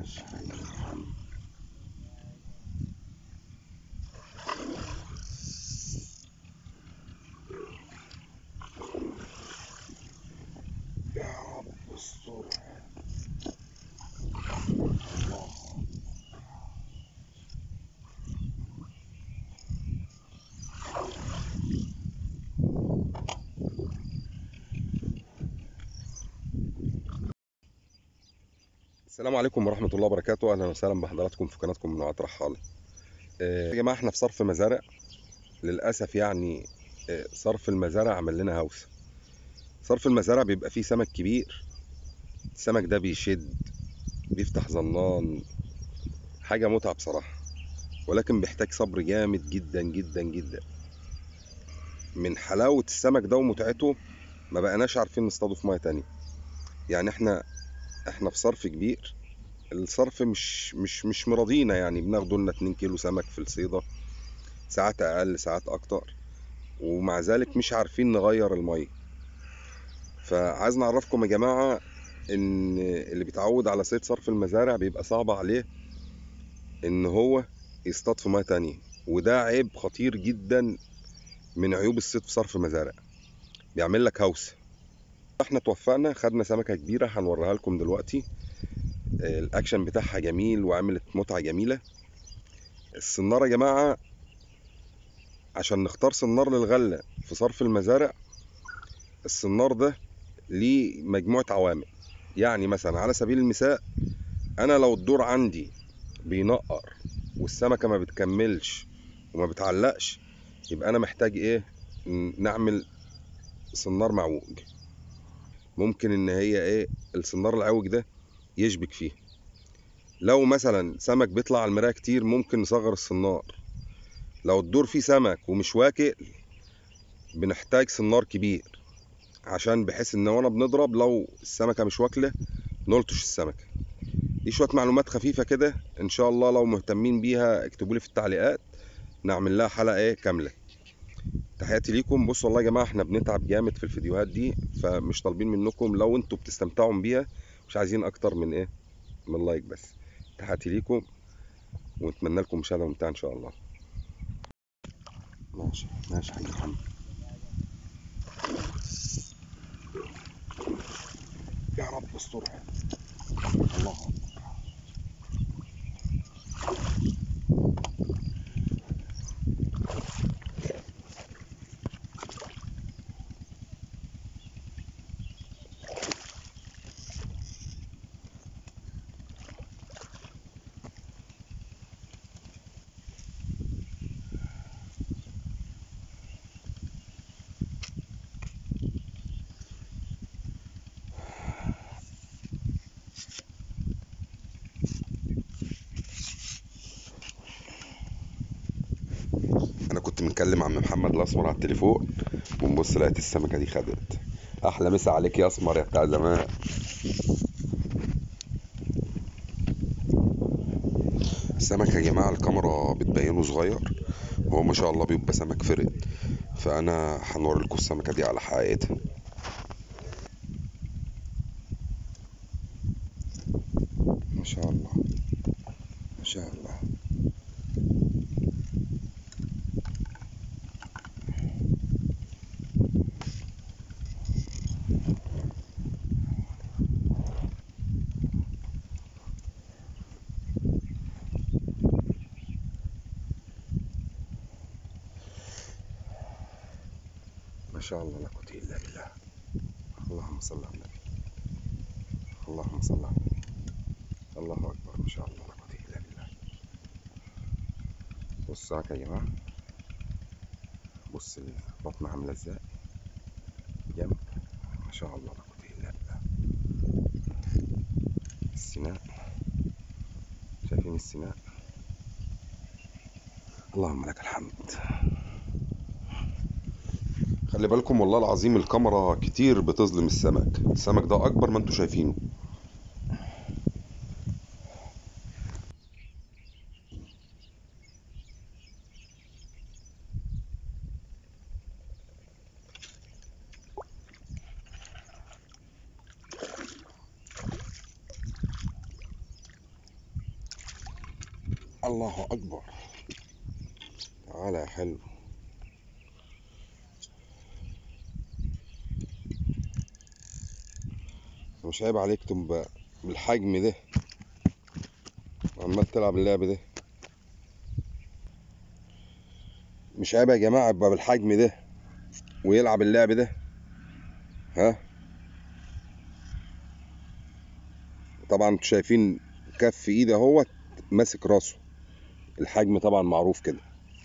ماشي حبيبي. يا رب استر الله السلام عليكم ورحمة الله وبركاته أهلا وسهلا بحضراتكم في قناتكم من وقت رحالة آه، يا جماعة احنا في صرف مزارع للأسف يعني آه، صرف المزارع عمل لنا هوسة صرف المزارع بيبقى فيه سمك كبير السمك ده بيشد بيفتح ظنان حاجة متعة بصراحة ولكن بيحتاج صبر جامد جدا جدا جدا من حلاوة السمك ده ومتعته ما بقناش عارفين نصطاده في مية تانية يعني احنا احنا في صرف كبير الصرف مش مش مش مراضينا يعني بناخده لنا 2 كيلو سمك في الصيدة ساعات اقل ساعات اكتر ومع ذلك مش عارفين نغير المية فعايز نعرفكم يا جماعة ان اللي بيتعود على صيد صرف المزارع بيبقى صعب عليه ان هو يصطاد في مية تانية وده عيب خطير جدا من عيوب الصيد في صرف مزارع بيعمل لك هوسة احنا توفقنا خدنا سمكة كبيرة هنوريها لكم دلوقتي آه، الاكشن بتاعها جميل وعملت متعة جميلة الصنارة يا جماعة عشان نختار صنار للغلة في صرف المزارع الصنار ده ليه مجموعة عوامل يعني مثلا على سبيل المثال انا لو الدور عندي بينقر والسمكة ما بتكملش وما بتعلقش يبقى انا محتاج ايه ن- نعمل صنار معوج ممكن ان هي ايه الصنار العوج ده يشبك فيه لو مثلا سمك بيطلع على المرايه كتير ممكن نصغر الصنار لو الدور فيه سمك ومش واكل بنحتاج صنار كبير عشان بحيث ان وانا بنضرب لو السمكه مش واكله نلطش السمكه دي شويه معلومات خفيفه كده ان شاء الله لو مهتمين بيها اكتبوا لي في التعليقات نعمل لها حلقه ايه كامله تحياتي ليكم بصوا والله يا جماعه احنا بنتعب جامد في الفيديوهات دي فمش طالبين منكم لو انتوا بتستمتعوا بيها مش عايزين اكتر من ايه من لايك بس تحياتي ليكم ونتمنى لكم مشاهده ممتعه ان شاء الله ماشي ماشي حاج محمد يا رب استرها الله أكبر. انا كنت مكلم عم محمد الاسمر على التليفون ونبص لقيت السمكه دي خدت احلى مسا عليك يا اسمر يا بتاع زمان السمك يا جماعه الكاميرا بتبينه صغير وهو ما شاء الله بيبقى سمك فرد فانا هنوري لكم السمكه دي على حقيقتها ما شاء الله ما شاء الله ما شاء الله لا قوة إلا بالله اللهم صل على النبي اللهم صل على النبي الله أكبر ما شاء الله لا قوة إلا بالله بص يا جماعة بص البطن عاملة ازاي جنب ما شاء الله لا قوة إلا بالله السناء شايفين السناء اللهم لك الحمد خلي بالكم والله العظيم الكاميرا كتير بتظلم السمك السمك ده اكبر ما انتوا شايفينه الله اكبر تعالى يا حلو مش عيب عليك تبقى بالحجم ده عمال تلعب اللعب ده مش عيب يا جماعة يبقى بالحجم ده ويلعب اللعب ده ها طبعا انتوا شايفين كف ايده اهوت ماسك راسه الحجم طبعا معروف كده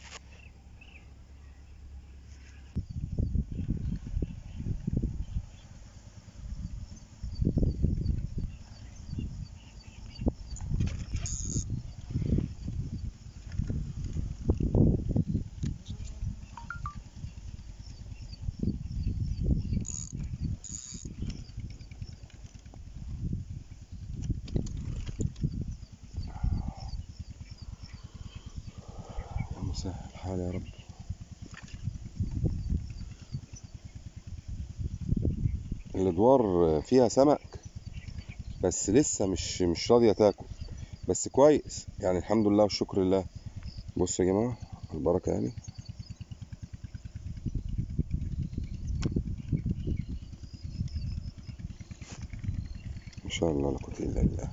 اللهم سهل الحال يا رب الادوار فيها سمك بس لسه مش مش راضيه تاكل بس كويس يعني الحمد لله والشكر لله بصوا يا جماعه البركه يعني ما شاء الله لا قوه الا بالله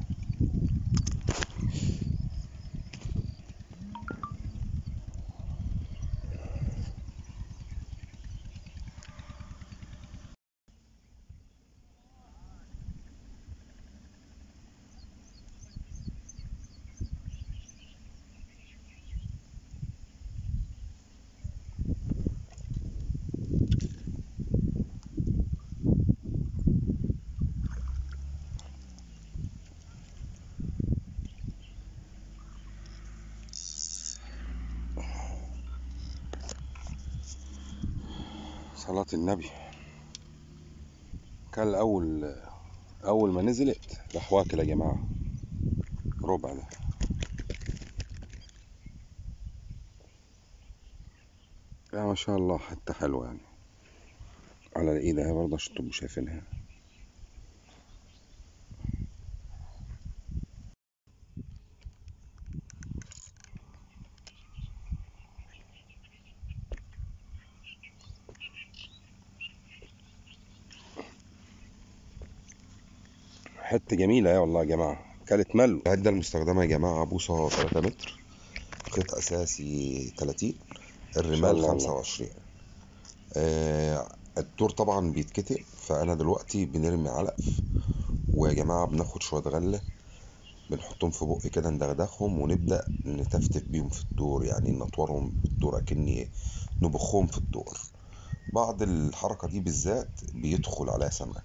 صلاة النبي كان أول أول ما نزلت راح واكل يا جماعة ربع ده يا ما شاء الله حتى حلوة يعني على الإيد اهي برضه عشان تبقوا شايفينها حتة جميلة يا والله يا جماعة كانت ملو العدة المستخدمة يا جماعة بوصة 3 متر قط أساسي 30 الرمال الله 25 آه الدور طبعا بيتكتق فأنا دلوقتي بنرمي علف ويا جماعة بناخد شوية غلة بنحطهم في بق كده ندغدغهم ونبدأ نتفتف بيهم في الدور يعني نطورهم بالدور أكني نبخهم في الدور بعد الحركة دي بالذات بيدخل عليها سمك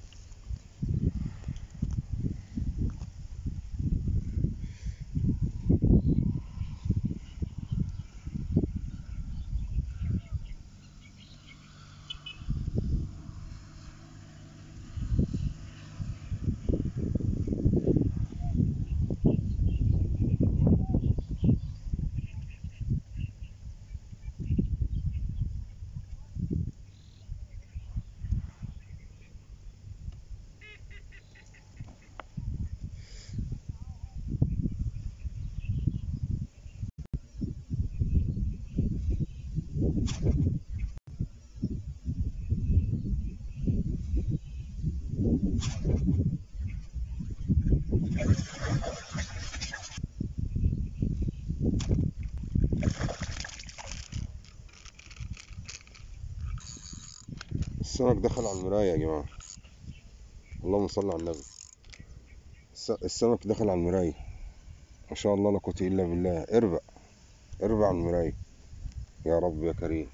السمك دخل على المراية يا جماعة اللهم صل على النبي الس- السمك دخل على المراية ما شاء الله لا قوة إلا بالله اربع اربع على المراية يا رب يا كريم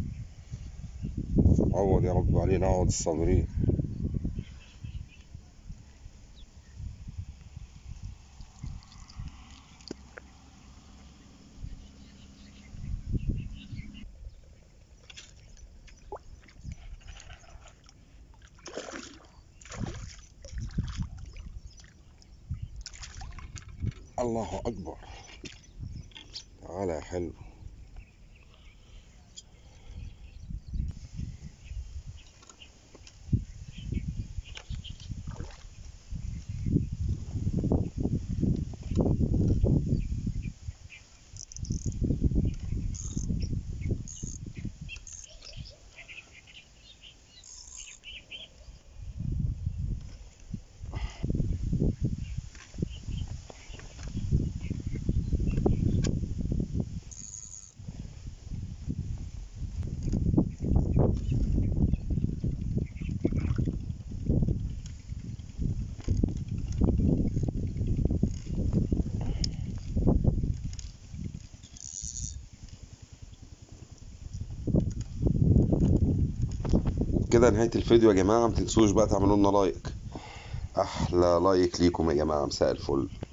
عوض يا رب علينا عوض الصابرين الله أكبر تعالى يا حلو كده نهاية الفيديو يا جماعة متنسوش بقى تعملوا لنا لايك احلى لايك ليكم يا جماعة مساء الفل